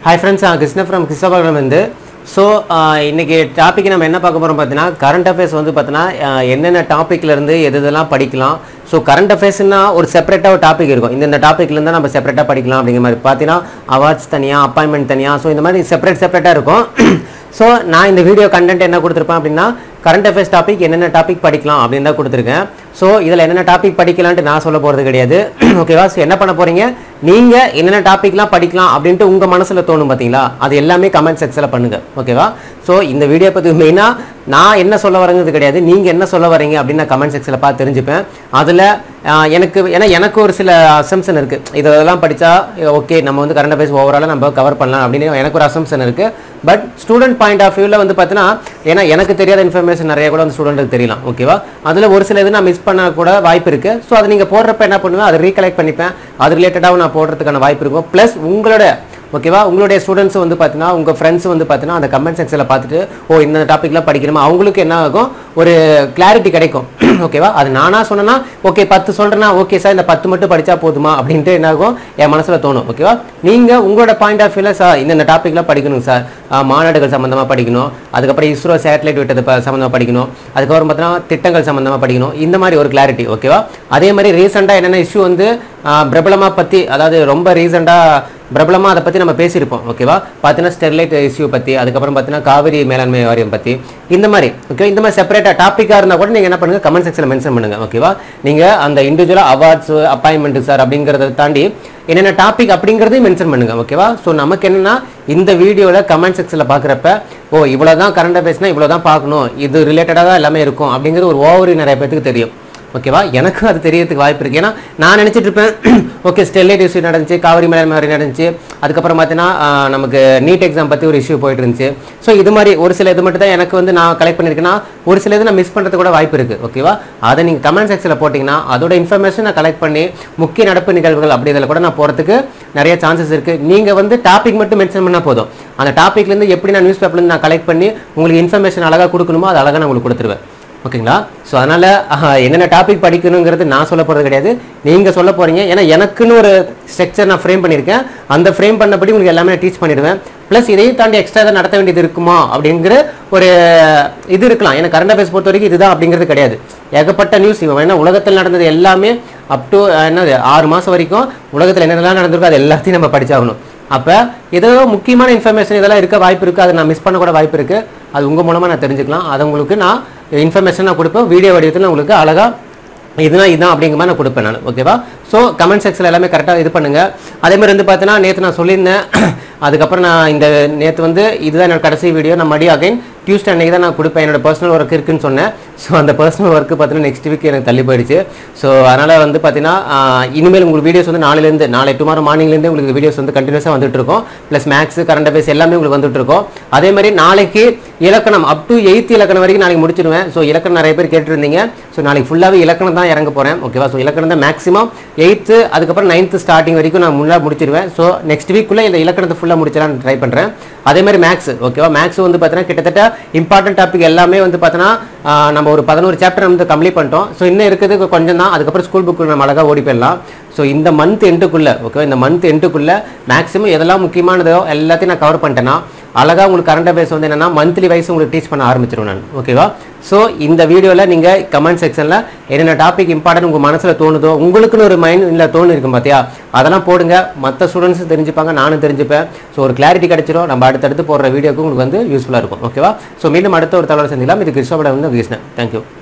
hi friends நான் Krishna from கிருஷ்ணபாகம் வந்து so இன்னைக்கு டாபிக் நம்ம என்ன பார்க்க போகிறோம் பார்த்தீங்கன்னா கரண்ட் அஃபேர்ஸ் வந்து பார்த்தீங்கன்னா ஆஹ், என்னென்ன டாப்பிக்ல இருந்து எது இதெல்லாம் படிக்கலாம் ஸோ கரண்ட் அஃபேர்ஸ்னா ஒரு செப்பரேட்டாக ஒரு டாபிக் இருக்கும் இந்த இந்த டாப்பிக்லேருந்து நம்ம செப்பரேட்டாக படிக்கலாம் அப்படிங்கிற மாதிரி பார்த்தீங்கன்னா அவார்ட்ஸ் தனியாக அப்பாயின்மெண்ட் தனியாக ஸோ இந்த மாதிரி செப்பரேட் செப்பரேட்டாக இருக்கும் ஸோ நான் இந்த வீடியோ கண்டென்ட் என்ன கொடுத்துருப்பேன் அப்படின்னா கரண்ட் அஃபேர்ஸ் டாபிக் என்னென்ன டாபிக் படிக்கலாம் அப்படின்னு தான் கொடுத்துருக்கேன் ஸோ இதில் என்னென்ன டாபிக் படிக்கலான்ட்டு நான் சொல்ல போகிறது கிடையாது ஓகேவா ஸோ என்ன பண்ண போகிறீங்க நீங்கள் என்னென்ன டாபிக்லாம் படிக்கலாம் அப்படின்ட்டு உங்கள் மனசில் தோணும் பார்த்தீங்களா அது எல்லாமே கமெண்ட் செக்ஷனில் பண்ணுங்கள் ஓகேவா ஸோ இந்த வீடியோ பற்றி மெயினாக நான் என்ன சொல்ல வரேங்கிறது கிடையாது நீங்கள் என்ன சொல்ல வரீங்க அப்படின்னு நான் கமெண்ட் செக்ஷனில் பார்த்து தெரிஞ்சுப்பேன் அதில் எனக்கு ஏன்னா எனக்கு ஒரு சில அசம்ஷன் இருக்குது இதெல்லாம் படித்தா ஓகே நம்ம வந்து கரண்ட் அஃபேர்ஸ் ஓவராலாக நம்ம கவர் பண்ணலாம் அப்படின்னு எனக்கு ஒரு அசம்ஷன் இருக்குது பட் ஸ்டூடெண்ட் பாயிண்ட் ஆஃப் வியூவில் வந்து பார்த்தீங்கன்னா ஏன்னா எனக்கு தெரியாத இன்ஃபர்மேஷன் நிறைய கூட அந்த ஸ்டூடெண்ட்டுக்கு தெரியலாம் ஓகேவா அதில் ஒரு சில இது நான் மிஸ் பண்ண கூட வாய்ப்பு இருக்குது ஸோ அதை நீங்கள் போடுறப்ப என்ன பண்ணுவேன் அதை ரீகலெக்ட் பண்ணிப்பேன் அது ரிலேட்டடாகவும் நான் போடுறதுக்கான வாய்ப்பு இருக்கும் ப்ளஸ் உங்களோட ஓகேவா உங்களுடைய ஸ்டூடெண்ட்ஸ் வந்து பார்த்தீங்கன்னா உங்கள் ஃப்ரெண்ட்ஸ் வந்து பார்த்தீங்கன்னா அந்த கமெண்ட் செக்ஷனில் பார்த்துட்டு ஓ இந்த டாப்பிக்லாம் படிக்கணுமா அவங்களுக்கு என்ன ஆகும் ஒரு கிளாரிட்டி கிடைக்கும் ஓகேவா அது நானா சொன்னேன்னா ஓகே பத்து சொல்கிறேன்னா ஓகே சார் இந்த பத்து மட்டும் படித்தா போதுமா அப்படின்ட்டு என்ன ஆகும் என் மனசில் தோணும் ஓகேவா நீங்கள் உங்களோட பாயிண்ட் ஆஃப் வியூவில் சார் இந்த டாப்பிக்லாம் படிக்கணும் சார் ஆஹ் மாநாடுகள் சம்மந்தமாக படிக்கணும் அதுக்கப்புறம் இஸ்ரோ சேட்டலைட் விட்டது ப- சம்மந்தமா படிக்கணும் அதுக்கப்புறம் பார்த்தீங்கன்னா திட்டங்கள் சம்மந்தமாக படிக்கணும் இந்த மாதிரி ஒரு கிளாரிட்டி ஓகேவா அதே மாதிரி ரீசெண்டாக என்னென்ன இஷ்யூ வந்து பிரபலமா பற்றி அதாவது ரொம்ப ரீசெண்டாக பிரபலமாக அதை பற்றி நம்ம பேசியிருப்போம் ஓகேவா பார்த்தீங்கன்னா ஸ்டெர்லைட் இஷ்யூ பற்றி அதுக்கப்புறம் பார்த்தீங்கன்னா காவிரி மேலாண்மை வாரியம் பற்றி இந்த மாதிரி ஓகே இந்த மாதிரி செப்பரேட்டாக டாப்பிக்காக இருந்தால் கூட நீங்கள் என்ன பண்ணுங்கள் கமெண்ட் செக்ஷனில் மென்ஷன் பண்ணுங்கள் ஓகேவா நீங்கள் அந்த இண்டிவிஜுவலாக அவார்ட்ஸ் அப்பாயின்மெண்ட் சார் அப்படிங்கிறத தாண்டி என்னென்ன டாபிக் அப்படிங்கிறதையும் மென்ஷன் பண்ணுங்கள் ஓகேவா ஸோ நமக்கு என்னென்னா இந்த வீடியோவில் கமெண்ட் செக்ஷனில் பார்க்குறப்ப ஓ இவ்வளோ தான் கரண்ட் அஃபேர்ஸ்னால் இவ்வளோ தான் பார்க்கணும் இது ரிலேட்டடாக தான் எல்லாமே இருக்கும் அப்படிங்கிற ஒரு ஓவரி நிறைய பேத்துக்கு தெரியும் ஓகேவா எனக்கும் அது தெரியறதுக்கு வாய்ப்பு இருக்குது ஏன்னா நான் நினச்சிட்டு இருப்பேன் ஓகே ஸ்டெர்லைட் இஷ்யூ நடந்துச்சு காவிரி மேலே மாதிரி நடந்துச்சு அதுக்கப்புறம் பார்த்தீங்கன்னா ஆஹ், நமக்கு நீட் எக்ஸாம் பற்றி ஒரு இஷ்யூ போயிட்டு இருந்துச்சு ஸோ இது மாதிரி ஒரு சில இது மட்டும் தான் எனக்கு வந்து நான் கலெக்ட் பண்ணியிருக்கேன்னா ஒரு சில இது நான் மிஸ் பண்ணுறது கூட வாய்ப்பு இருக்குது ஓகேவா அதை நீங்கள் கமெண்ட் செக்ஷனில் போட்டிங்கன்னா அதோட இன்ஃபர்மேஷன் நான் கலெக்ட் பண்ணி முக்கிய நடப்பு நிகழ்வுகள் அப்படி இதில் கூட நான் போகிறதுக்கு நிறைய சான்சஸ் இருக்குது நீங்கள் வந்து டாபிக் மட்டும் மென்ஷன் பண்ணால் போதும் அந்த டாப்பிக்லேருந்து எப்படி நான் நியூஸ் பேப்பர்லேருந்து நான் கலெக்ட் பண்ணி உங்களுக்கு இன்ஃபர்மேஷன் அழகாக கொடுக்கணுமோ அது அழகாக நான் உங்களுக்கு கொடுத்துருவேன் ஓகேங்களா ஸோ அதனால் என்னென்ன டாபிக் படிக்கணுங்கிறது நான் சொல்ல போகிறது கிடையாது நீங்கள் சொல்ல போகிறீங்க ஏன்னா எனக்குன்னு ஒரு ஸ்ட்ரக்சர் நான் ஃப்ரேம் பண்ணியிருக்கேன் அந்த ஃப்ரேம் பண்ணபடி உங்களுக்கு எல்லாமே டீச் பண்ணிடுவேன் ப்ளஸ் இதையும் தாண்டி எக்ஸ்ட்ரா தான் நடத்த வேண்டியது இருக்குமா அப்படிங்கிற ஒரு இது இருக்கலாம் ஏன்னா கரண்ட் அஃபேர்ஸ் பொறுத்த வரைக்கும் இதுதான் அப்படிங்கிறது கிடையாது ஏகப்பட்ட நியூஸ் ஏன்னா உலகத்தில் நடந்தது எல்லாமே அப் டு என்னது ஆறு மாதம் வரைக்கும் உலகத்தில் என்னென்னலாம் நடந்திருக்கோ அது எல்லாத்தையும் நம்ம படிச்சாகணும் அப்போ ஏதோ முக்கியமான இன்ஃபர்மேஷன் இதெல்லாம் இருக்க வாய்ப்பு இருக்குது அதை நான் மிஸ் பண்ண கூட வாய்ப்பு இருக்குது அது உங்கள் மூலமாக நான் தெரிஞ்சுக்கலாம் அதை உங்களுக்கு நான் இன்ஃபர்மேஷன் நான் கொடுப்பேன் வீடியோ வடிவத்தில் நான் உங்களுக்கு அழகாக இதுதான் இதுதான் அப்படிங்கிற மாதிரி நான் கொடுப்பேன் நான் ஓகேவா ஸோ கமெண்ட் செக்ஷனில் எல்லாமே கரெக்டாக இது பண்ணுங்கள் அதே மாதிரி வந்து பார்த்தீங்கன்னா நேற்று நான் சொல்லியிருந்தேன் அதுக்கப்புறம் நான் இந்த நேற்று வந்து இதுதான் என்னோட கடைசி வீடியோ நான் மறுபடியும் அகைன் டியூஸ்டே அன்னைக்கு தான் நான் கொடுப்பேன் என்னோட பர்சனல் ஒர்க் இருக்குன்னு சொன்னேன் ஸோ அந்த பர்சனல் ஒர்க்கு பார்த்தீங்கன்னா நெக்ஸ்ட் வீக் எனக்கு தள்ளி போயிடுச்சு ஸோ அதனால் வந்து பார்த்தீங்கன்னா ஆஹ், இனிமேல் உங்களுக்கு வீடியோஸ் வந்து நாளையிலேருந்து நாளை டுமாரோ மார்னிங்லேருந்து உங்களுக்கு வீடியோஸ் வந்து கண்டினியூஸாக வந்துட்டு இருக்கும் ப்ளஸ் மேக்ஸ் கரண்ட் அஃபேர்ஸ் எல்லாமே உங்களுக்கு வந்துட்டு இருக்கும் அதே மாதிரி நாளைக்கு இலக்கணம் அப் டு எயித் இலக்கணம் வரைக்கும் நாளைக்கு முடிச்சிடுவேன் ஸோ இலக்கணம் நிறைய பேர் கேட்டிருந்தீங்க ஸோ நாளைக்கு ஃபுல்லாகவே இலக்கணம் தான் இறங்க போகிறேன் ஓகேவா ஸோ இலக்கணம் தான் மேக்ஸிமம் எயித்து அதுக்கப்புறம் நைன்த்து ஸ்டார்டிங் வரைக்கும் நான் முன்னாடி முடிச்சிடுவேன் ஸோ நெக்ஸ்ட் வீக்குள்ளே இந்த இலக்கணத்தை ஃபுல்லாக முடிச்சலாம்னு ட்ரை பண்ணுறேன் அதே மாதிரி மேக்ஸ் ஓகேவா மேக்ஸ் வந்து பார்த்தீங்கன்னா கிட்டத்தட்ட இம்பார்ட்டன்ட் டாபிக் எல்லாமே வந்து பார்த்தீங்கன்னா ஆஹ், நம்ம ஒரு பதினோரு சாப்டர் வந்து கம்ப்ளீட் பண்ணிட்டோம் ஸோ இன்னும் இருக்கிறது கொஞ்சம் தான் அதுக்கப்புறம் ஸ்கூல் புக்கு நம்ம அழகாக ஓடி போயிடலாம் ஸோ இந்த மந்த் எண்டுக்குள்ளே ஓகேவா இந்த மந்த் எண்டுக்குள்ளே மேக்ஸிமம் எதெல்லாம் முக்கியமானதோ எல்லாத்தையும் நான் கவர் பண்ணிட்டேன்னா அழகாக உங்களுக்கு கரண்ட் அஃபேர்ஸ் வந்து என்னன்னா மந்த்லி வைஸ் உங்களுக்கு டீச் பண்ண ஆரம்பிச்சிருவேன் நான் ஓகேவா ஸோ இந்த வீடியோவில் நீங்கள் கமெண்ட் செக்ஷனில் என்னென்ன டாபிக் இம்பார்ட்டன்ட் உங்கள் மனசில் தோணுதோ உங்களுக்குன்னு ஒரு மைண்டில் தோணு இருக்கும் பார்த்தியா அதெல்லாம் போடுங்க மற்ற ஸ்டூடெண்ட்ஸும் தெரிஞ்சுப்பாங்க நானும் தெரிஞ்சுப்பேன் ஸோ ஒரு கிளாரிட்டி கிடைச்சிரும் நம்ம அடுத்தடுத்து போடுற வீடியோக்கு உங்களுக்கு வந்து யூஸ்ஃபுல்லாக இருக்கும் ஓகேவா ஸோ மீண்டும் அடுத்த ஒரு தகவல் சந்திக்கலாம் இது கிருஷ்ணபடம் வந்து கிருஷ்ணன் தேங்க்யூ